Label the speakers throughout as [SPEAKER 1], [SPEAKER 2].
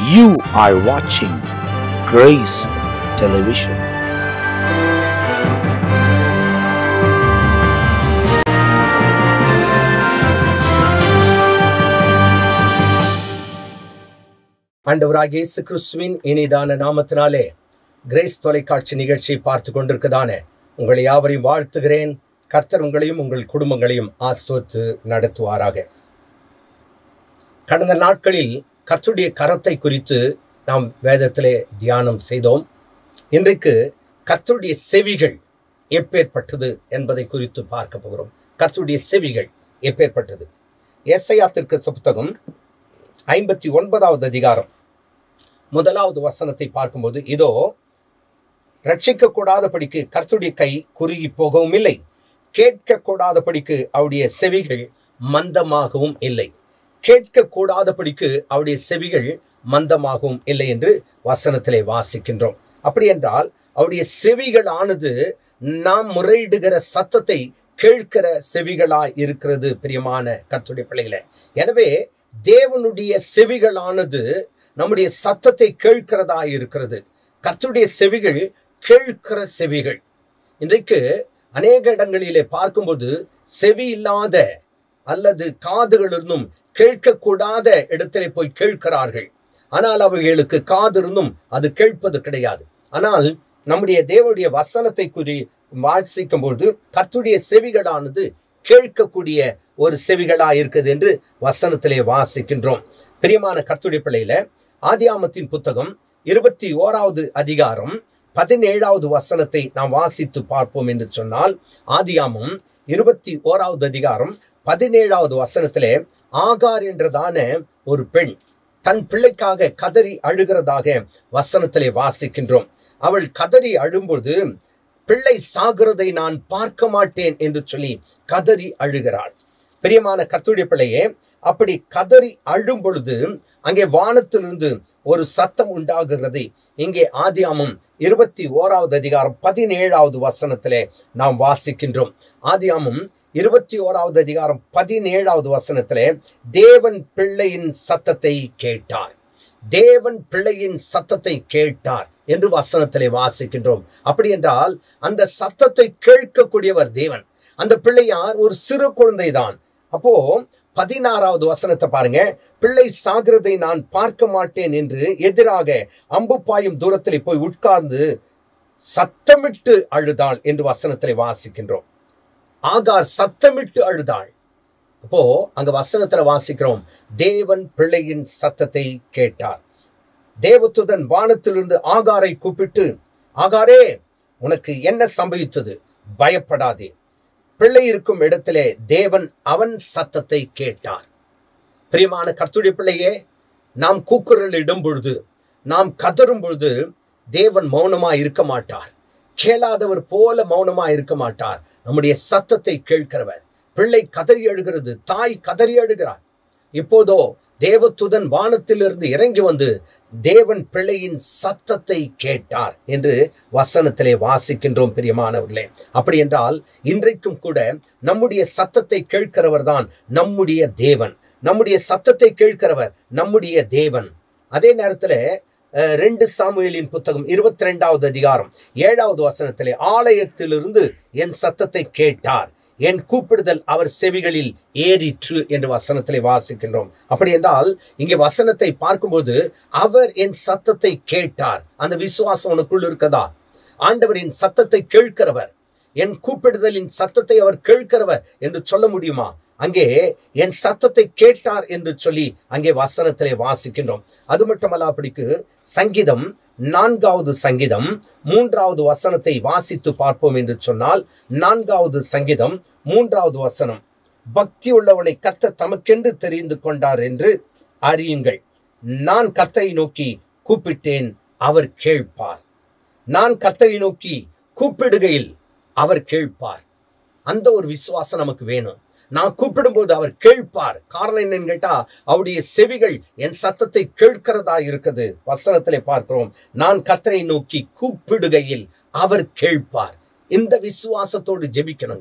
[SPEAKER 1] You are watching Grace Television.
[SPEAKER 2] ஆண்டவராகிய இயேசு கிறிஸ்துவின் இனிதான நாமத்தினாலே கிரேஸ் தொலைக்காட்சி நிகழ்ச்சியை பார்த்து கொண்டிருக்கதான உங்களை யாவரையும் வாழ்த்துகிறேன் கர்த்தர் உங்களையும் உங்கள் குடும்பங்களையும் ஆஸ்வத்து நடத்துவாராக கடந்த நாட்களில் கர்த்தருடைய கரத்தை குறித்து நாம் வேதத்திலே தியானம் செய்தோம் இன்றைக்கு கர்த்தருடைய செவிகள் எப்பேற்பட்டது என்பதை குறித்து பார்க்க போகிறோம் கர்த்தருடைய செவிகள் எப்பேற்பட்டது எஸ்ஐயாத்திற்கு புத்தகம் ஐம்பத்தி ஒன்பதாவது அதிகாரம் முதலாவது வசனத்தை பார்க்கும்போது இதோ ரட்சிக்க கூடாதபடிக்கு கர்த்தருடைய கை குறுகி போகவும் இல்லை கேட்க கூடாதபடிக்கு அவருடைய செவிகள் மந்தமாகவும் இல்லை கேட்க கூடாதபடிக்கு அவருடைய செவிகள் மந்தமாகவும் இல்லை என்று வசனத்திலே வாசிக்கின்றோம் அப்படி என்றால் அவருடைய செவிகள் ஆனது நாம் முறையிடுகிற சத்தத்தை கேட்கிற செவிகளாய் இருக்கிறது பிரியமான கர்த்தருடைய பிள்ளைகளே எனவே தேவனுடைய செவிகளானது நம்முடைய சத்தத்தை கேட்கிறதா இருக்கிறது கர்த்தருடைய செவிகள் கேட்கிற செவிகள் இன்றைக்கு அநேக இடங்களிலே பார்க்கும்போது செவி இல்லாத அல்லது காதுகள் இருந்தும் கேட்கக்கூடாத இடத்திலே போய் கேட்கிறார்கள் ஆனால் அவைகளுக்கு காது இருந்தும் அது கேட்பது கிடையாது ஆனால் நம்முடைய தேவனுடைய வசனத்தை குறி வாசிக்கும் பொழுது கர்த்துடைய செவிகளானது கேட்கக்கூடிய ஒரு செவிகளா இருக்குது என்று வசனத்திலே வாசிக்கின்றோம் பிரியமான கர்த்துடைய பிள்ளையில ஆதியாமத்தின் புத்தகம் இருபத்தி ஓராவது அதிகாரம் பதினேழாவது வசனத்தை நாம் வாசித்து பார்ப்போம் என்று சொன்னால் ஆதியாமம் இருபத்தி ஓராவது அதிகாரம் பதினேழாவது வசனத்திலே ஆகார் என்றதான ஒரு பெண் தன் பிள்ளைக்காக கதறி அழுகிறதாக வசனத்திலே வாசிக்கின்றோம் அவள் கதறி அழும்பொழுது பிள்ளை சாகிறதை நான் பார்க்க மாட்டேன் என்று சொல்லி கதறி அழுகிறாள் பிரியமான கத்துடைய பிள்ளையே அப்படி கதறி அழும் பொழுது அங்கே வானத்திலிருந்து ஒரு சத்தம் உண்டாகிறது இங்கே ஆதியாமம் இருபத்தி ஓராவது அதிகாரம் பதினேழாவது வசனத்திலே நாம் வாசிக்கின்றோம் ஆதியாமம் இருபத்தி ஓராவது அதிகாரம் பதினேழாவது வசனத்திலே தேவன் பிள்ளையின் சத்தத்தை கேட்டார் தேவன் பிள்ளையின் சத்தத்தை கேட்டார் என்று வசனத்திலே வாசிக்கின்றோம் அப்படி என்றால் அந்த சத்தத்தை கேட்கக்கூடியவர் தேவன் அந்த பிள்ளையார் ஒரு சிறு குழந்தைதான் அப்போ பதினாறாவது வசனத்தை பாருங்க பிள்ளை சாகிறதை நான் பார்க்க மாட்டேன் என்று எதிராக அம்பு பாயும் தூரத்திலே போய் உட்கார்ந்து சத்தமிட்டு அழுதாள் என்று வசனத்திலே வாசிக்கின்றோம் ஆகார் சத்தமிட்டு அழுதாள் அப்போ அங்க வசனத்துல வாசிக்கிறோம் தேவன் பிள்ளையின் சத்தத்தை கேட்டார் தேவத்துதன் வானத்திலிருந்து ஆகாரை கூப்பிட்டு ஆகாரே உனக்கு என்ன சம்பவித்தது பயப்படாதே பிள்ளை இருக்கும் இடத்திலே தேவன் அவன் சத்தத்தை கேட்டார் பிரியமான கர்த்துடைய பிள்ளையே நாம் கூக்குரல் இடும் பொழுது நாம் கதறும் பொழுது தேவன் மௌனமா இருக்க மாட்டார் கேளாதவர் போல மௌனமா இருக்க மாட்டார் நம்முடைய சத்தத்தை கேட்கிறவர் பிள்ளை கதறி அழுகிறது தாய் கதறி அழுகிறார் இப்போதோ தேவத்துதன் வானத்திலிருந்து இறங்கி வந்து தேவன் பிள்ளையின் சத்தத்தை கேட்டார் என்று வசனத்திலே வாசிக்கின்றோம் பிரியமானவர்களே அப்படி என்றால் இன்றைக்கும் கூட நம்முடைய சத்தத்தை கேட்கிறவர் தான் நம்முடைய தேவன் நம்முடைய சத்தத்தை கேட்கிறவர் நம்முடைய தேவன் அதே நேரத்தில் ரெண்டு சாமுவேலின் புத்தகம் இருபத்தி ரெண்டாவது அதிகாரம் ஏழாவது வசனத்திலே ஆலயத்திலிருந்து என் சத்தத்தை கேட்டார் என் கூப்பிடுதல் அவர் செவிகளில் ஏறிற்று என்று வசனத்திலே வாசிக்கின்றோம் அப்படி என்றால் இங்கே வசனத்தை பார்க்கும்போது அவர் என் சத்தத்தை கேட்டார் அந்த விசுவாசம் உனக்குள் இருக்கதா ஆண்டவரின் சத்தத்தை கேட்கிறவர் என் கூப்பிடுதலின் சத்தத்தை அவர் கேட்கிறவர் என்று சொல்ல முடியுமா அங்கே என் சத்தத்தை கேட்டார் என்று சொல்லி அங்கே வசனத்திலே வாசிக்கின்றோம் அது மட்டுமல்ல அப்படிக்கு சங்கீதம் நான்காவது சங்கீதம் மூன்றாவது வசனத்தை வாசித்து பார்ப்போம் என்று சொன்னால் நான்காவது சங்கீதம் மூன்றாவது வசனம் பக்தி உள்ளவனை கர்த்த தமக்கென்று தெரிந்து கொண்டார் என்று அறியுங்கள் நான் கர்த்தரை நோக்கி கூப்பிட்டேன் அவர் கேட்பார் நான் கர்த்தரை நோக்கி கூப்பிடுகையில் அவர் கேட்பார் அந்த ஒரு விசுவாசம் நமக்கு வேணும் நான் கூப்பிடும்போது அவர் கேட்பார் காரணம் என்னன்னு கேட்டா அவருடைய செவிகள் என் சத்தத்தை கேட்கிறதா இருக்குது வசனத்திலே பார்க்கிறோம் நான் கர்த்தரை நோக்கி கூப்பிடுகையில் அவர் கேட்பார் இந்த விசுவாசத்தோடு ஜெபிக்கணுங்க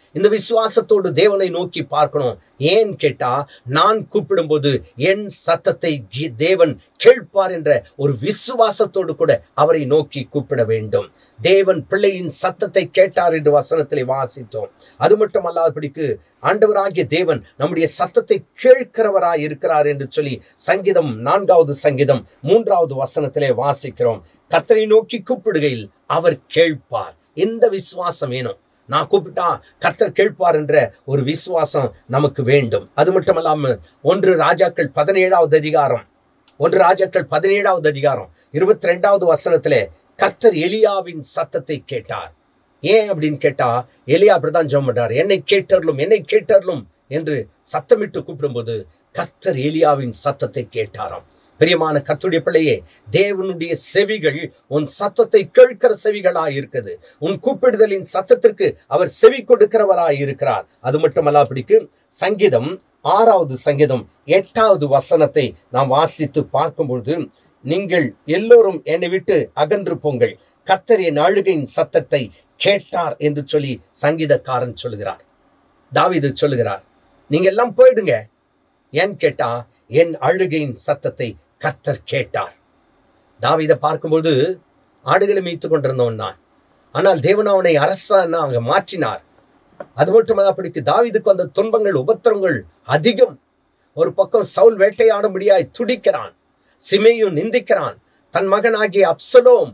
[SPEAKER 2] இந்த விசுவாசத்தோடு தேவனை நோக்கி பார்க்கணும் ஏன் கேட்டா நான் கூப்பிடும்போது என் சத்தத்தை கி- தேவன் கேட்பார் என்ற ஒரு விசுவாசத்தோடு கூட அவரை நோக்கி கூப்பிட வேண்டும் தேவன் பிள்ளையின் சத்தத்தை கேட்டார் என்று வசனத்திலே வாசித்தோம் அது மட்டும் அல்லாதபடிக்கு ஆண்டவராகிய தேவன் நம்முடைய சத்தத்தை கேட்கிறவராய் இருக்கிறார் என்று சொல்லி சங்கீதம் நான்காவது சங்கீதம் மூன்றாவது வசனத்திலே வாசிக்கிறோம் கர்த்தரை நோக்கி கூப்பிடுகையில் அவர் கேட்பார் இந்த விசுவாசம் வேணும் நான் கூப்பிட்டா கர்த்தர் கேட்பார் என்ற ஒரு விசுவாசம் நமக்கு வேண்டும் அது மட்டுமல்லாம ஒன்று ராஜாக்கள் பதினேழாவது அதிகாரம் ஒன்று ராஜாக்கள் பதினேழாவது அதிகாரம் இருபத்தி ரெண்டாவது வசனத்திலே கர்த்தர் எலியாவின் சத்தத்தை கேட்டார் ஏன் அப்படின்னு கேட்டா எலியா அப்படிதான் ஜெபம் பண்றார் என்னை கேட்டர்லும் என்னை கேட்டர்லும் என்று சத்தமிட்டு கூப்பிடும்போது கர்த்தர் எலியாவின் சத்தத்தை கேட்டாராம் பிரியமான கர்த்தருடைய பிள்ளையே தேவனுடைய செவிகள் உன் சத்தத்தை கேட்கிற செவிகளாய் இருக்குது உன் கூப்பிடுதலின் சத்தத்திற்கு அவர் செவி கொடுக்கிறவராய் இருக்கிறார் அது மட்டுமல்ல அப்படிக்கு சங்கீதம் ஆறாவது சங்கீதம் எட்டாவது வசனத்தை நாம் வாசித்து பார்க்கும்பொழுது நீங்கள் எல்லோரும் என்னை விட்டு அகன்று போங்கள் கர்த்தர் என் அழுகையின் சத்தத்தை கேட்டார் என்று சொல்லி சங்கீதக்காரன் சொல்லுகிறார் தாவீது சொல்லுகிறார் நீங்க எல்லாம் போயிடுங்க ஏன் கேட்டா என் அழுகையின் சத்தத்தை கர்த்தர் கேட்டார் தாவீதை பார்க்கும்போது ஆடுகளை மேய்த்து கொண்டிருந்தவன் தான் ஆனால் தேவன் அவனை அரசான அங்க மாற்றினார் அது மட்டுமல்ல அப்படிக்கு தாவீதுக்கு வந்த துன்பங்கள் உபத்திரங்கள் அதிகம் ஒரு பக்கம் சவுல் வேட்டையாடும்படியாய் துடிக்கிறான் சிமையும் நிந்திக்கிறான் தன் மகனாகிய அப்சலோம்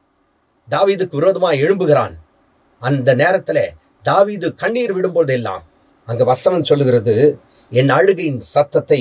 [SPEAKER 2] தாவீதுக்கு விரோதமாய் எழும்புகிறான் அந்த நேரத்துல தாவீது கண்ணீர் விடும்போதெல்லாம் அங்க வசனம் சொல்லுகிறது என் அழுகையின் சத்தத்தை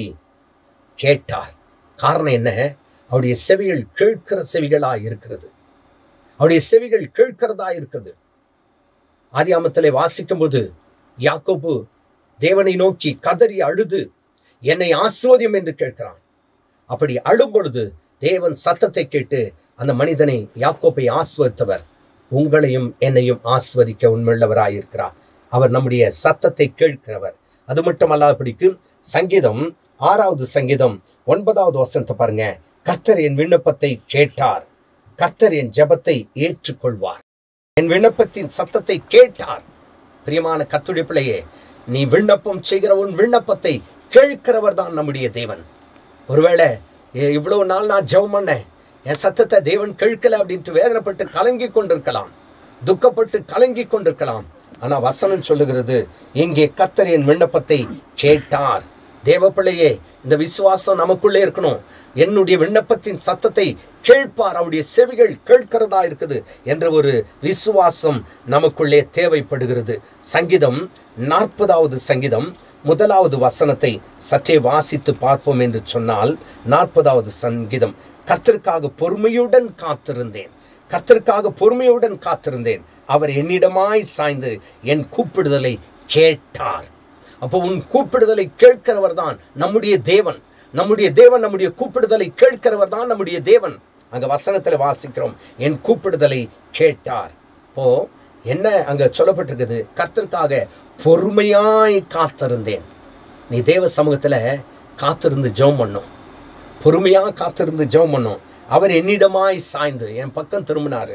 [SPEAKER 2] கேட்டார் காரணம் என்ன அவருடைய செவிகள் கேட்கிற செவிகளா இருக்கிறது அவருடைய செவிகள் கேட்கிறதா இருக்கிறது ஆதியாமத்திலே வாசிக்கும்போது யாக்கோபு தேவனை நோக்கி கதறி அழுது என்னை ஆஸ்ரோதியம் என்று கேட்கிறான் அப்படி அழும் பொழுது தேவன் சத்தத்தை கேட்டு அந்த மனிதனை யாக்கோப்பை ஆஸ்வதித்தவர் உங்களையும் என்னையும் ஆஸ்வதிக்க உண்மையுள்ளவராயிருக்கிறார் அவர் நம்முடைய சத்தத்தை கேட்கிறவர் அது மட்டுமல்லாதபடிக்கு சங்கீதம் ஆறாவது சங்கீதம் ஒன்பதாவது வசனத்தை பாருங்க கர்த்தர் என் விண்ணப்பத்தை கேட்டார் கர்த்தர் என் ஜெபத்தை ஏற்றுக்கொள்வார் என் விண்ணப்பத்தின் சத்தத்தை கேட்டார் பிரியமான கர்த்தருடைய பிள்ளையே நீ விண்ணப்பம் செய்கிற உன் விண்ணப்பத்தை கேட்கிறவர் தான் நம்முடைய தேவன் ஒருவேளை "ஏ, இவ்வளவு நாள் நான் ஜெபம் பண்ணேன் என் சத்தத்தை தேவன் கேட்கல அப்படின்ட்டு வேதனைப்பட்டு கலங்கி கொண்டிருக்கலாம் துக்கப்பட்டு கலங்கி கொண்டிருக்கலாம் ஆனா வசனம் சொல்லுகிறது இங்கே கர்த்தர் என் விண்ணப்பத்தை கேட்டார் தேவ பிள்ளையே இந்த விசுவாசம் நமக்குள்ளே இருக்கணும் என்னுடைய விண்ணப்பத்தின் சத்தத்தை கேட்பார் அவருடைய செவிகள் கேட்கிறதா இருக்குது என்ற ஒரு விசுவாசம் நமக்குள்ளே தேவைப்படுகிறது சங்கீதம் நாற்பதாவது சங்கீதம் முதலாவது வசனத்தை சற்றே வாசித்து பார்ப்போம் என்று சொன்னால் நாற்பதாவது சங்கீதம் கர்த்தருக்காக பொறுமையுடன் காத்திருந்தேன் கர்த்தருக்காக பொறுமையுடன் காத்திருந்தேன் அவர் என்னிடமாய் சாய்ந்து என் கூப்பிடுதலை கேட்டார் அப்போ உன் கூப்பிடுதலை கேட்கிறவர் தான் நம்முடைய தேவன் நம்முடைய தேவன் நம்முடைய கூப்பிடுதலை கேட்கிறவர் தான் நம்முடைய தேவன் அங்க வசனத்துல வாசிக்கிறோம் என் கூப்பிடுதலை கேட்டார் இப்போ என்ன அங்க சொல்லப்பட்டிருக்குது கர்த்தருக்காக பொறுமையாய் காத்திருந்தேன் நீ தேவ சமூகத்துல காத்திருந்து ஜெபம் பண்ணும் பொறுமையா காத்திருந்து ஜெபம் பண்ணும் அவர் என்னிடமாய் சாய்ந்து என் பக்கம் திரும்பினாரு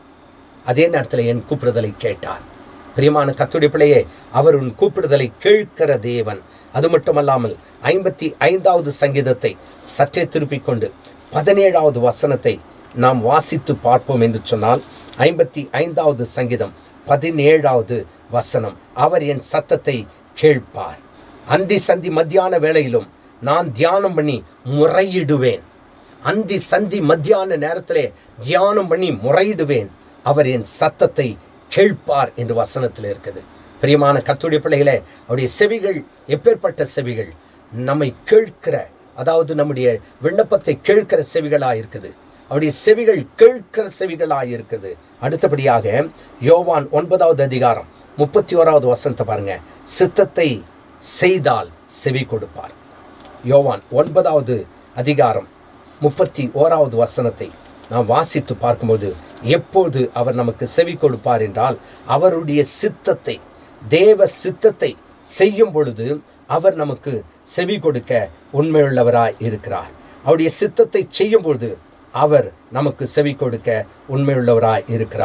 [SPEAKER 2] அதே நேரத்தில் என் கூப்பிடுதலை கேட்டார் பிரியமான கர்த்தருடைய பிள்ளையே அவர் உன் கூப்பிடுதலை கேட்கிற தேவன் அது மட்டுமல்லாமல் ஐம்பத்தி ஐந்தாவது சங்கீதத்தை சற்றே திருப்பிக் கொண்டு பதினேழாவது வசனத்தை நாம் வாசித்து பார்ப்போம் என்று சொன்னால் ஐம்பத்தி ஐந்தாவது சங்கீதம் பதினேழாவது வசனம் அவர் என் சத்தத்தை கேட்பார் அந்தி சந்தி மத்தியான வேளையிலும் நான் தியானம் பண்ணி முறையிடுவேன் அந்தி சந்தி மத்தியான நேரத்திலே தியானம் பண்ணி முறையிடுவேன் அவர் என் சத்தத்தை கேட்பார் என்று வசனத்தில் இருக்குது பிரியமான கர்த்தருடைய பிள்ளைகளே அவருடைய செவிகள் எப்பேற்பட்ட செவிகள் நம்மை கேட்கிற அதாவது நம்முடைய விண்ணப்பத்தை கேட்கிற செவிகளா இருக்குது அவருடைய செவிகள் கேட்கிற செவிகளா இருக்குது அடுத்தபடியாக யோவான் ஒன்பதாவது அதிகாரம் முப்பத்தி ஓராவது வசனத்தை பாருங்க சித்தத்தை செய்தால் செவி கொடுப்பார் யோவான் ஒன்பதாவது அதிகாரம் முப்பத்தி ஓராவது வசனத்தை நாம் வாசித்து பார்க்கும்போது எப்போது அவர் நமக்கு செவி கொடுப்பார் என்றால் அவருடைய சித்தத்தை தேவ சித்தத்தை செய்யும் பொழுது அவர் நமக்கு செவி கொடுக்க உண்மையுள்ளவராய் இருக்கிறார் அவருடைய சித்தத்தை செய்யும் பொழுது அவர் நமக்கு செவி கொடுக்க உண்மையுள்ளவராய் இருக்கிறார்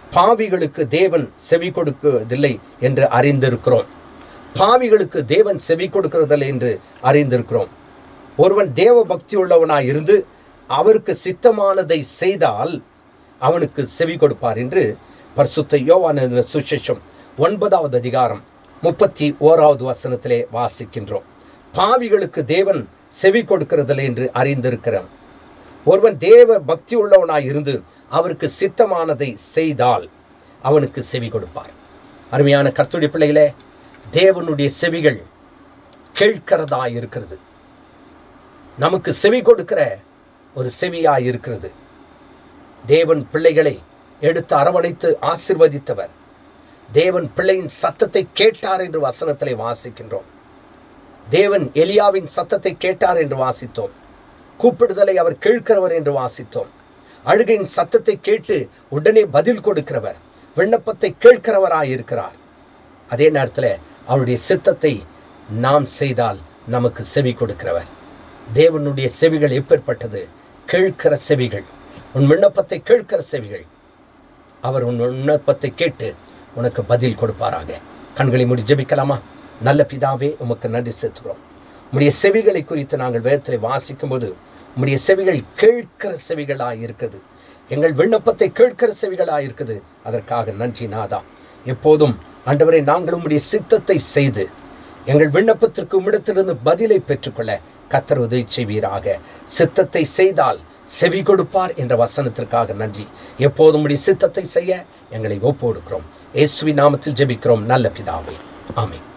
[SPEAKER 2] பாவிகளுக்கு தேவன் செவி கொடுக்குவதில்லை என்று அறிந்திருக்கிறோம் பாவிகளுக்கு தேவன் செவி கொடுக்கிறதில்லை என்று அறிந்திருக்கிறோம் ஒருவன் தேவ பக்தி உள்ளவனாய் இருந்து அவருக்கு சித்தமானதை செய்தால் அவனுக்கு செவி கொடுப்பார் என்று பரிசுத்த யோவான் எழுதின சுசேஷம் ஒன்பதாவது அதிகாரம் முப்பத்தி ஓராவது வசனத்திலே வாசிக்கின்றோம் பாவிகளுக்கு தேவன் செவி கொடுக்கிறதில்லை என்று அறிந்திருக்கிறோம் ஒருவன் தேவ பக்தி உள்ளவனாய் இருந்து அவருக்கு சித்தமானதை செய்தால் அவனுக்கு செவி கொடுப்பார் அருமையான கர்த்துடைய பிள்ளைகளே தேவனுடைய செவிகள் கேட்கிறதா இருக்கிறது நமக்கு செவி கொடுக்கிற ஒரு செவியாய் இருக்கிறது தேவன் பிள்ளைகளை எடுத்து அரவணைத்து ஆசிர்வதித்தவர் தேவன் பிள்ளையின் சத்தத்தை கேட்டார் என்று வசனத்திலே வாசிக்கின்றோம் தேவன் எலியாவின் சத்தத்தை கேட்டார் என்று வாசித்தோம் கூப்பிடுதலை அவர் கேட்கிறவர் என்று வாசித்தோம் அழுகையின் சத்தத்தை கேட்டு உடனே பதில் கொடுக்கிறவர் விண்ணப்பத்தை கேட்கிறவராய் இருக்கிறார் அதே நேரத்தில் அவருடைய சித்தத்தை நாம் செய்தால் நமக்கு செவி கொடுக்கிறவர் தேவனுடைய செவிகள் எப்பேற்பட்டது கேட்கிற செவிகள் உன் விண்ணப்பத்தை கேட்கிற செவிகள் அவர் உன் விண்ணப்பத்தை கேட்டு உனக்கு பதில் கொடுப்பாராக கண்களை மூடி ஜெபிக்கலாமா நல்ல பிதாவே உமக்கு நன்றி செலுத்துகிறோம் உம்முடைய செவிகளை குறித்து நாங்கள் வேதத்தில் வாசிக்கும்போது உம்முடைய செவிகள் கேட்கிற செவிகளாக இருக்குது எங்கள் விண்ணப்பத்தை கேட்கிற செவிகளாக இருக்குது அதற்காக நன்றி நாதா எப்போதும் ஆண்டவரை நாங்கள் உம்முடைய சித்தத்தை செய்து எங்கள் விண்ணப்பத்திற்கு உம்மிடத்திலிருந்து பதிலை பெற்றுக்கொள்ள கத்தர் உதவி செய்வீராக சித்தத்தை செய்தால் செவி கொடுப்பார் என்ற வசனத்திற்காக நன்றி எப்போதும் உம்முடைய சித்தத்தை செய்ய எங்களை ஒப்பு கொடுக்கிறோம் இயேசுவின் நாமத்தில் ஜெபிக்கிறோம் நல்ல பிதாவே ஆமென்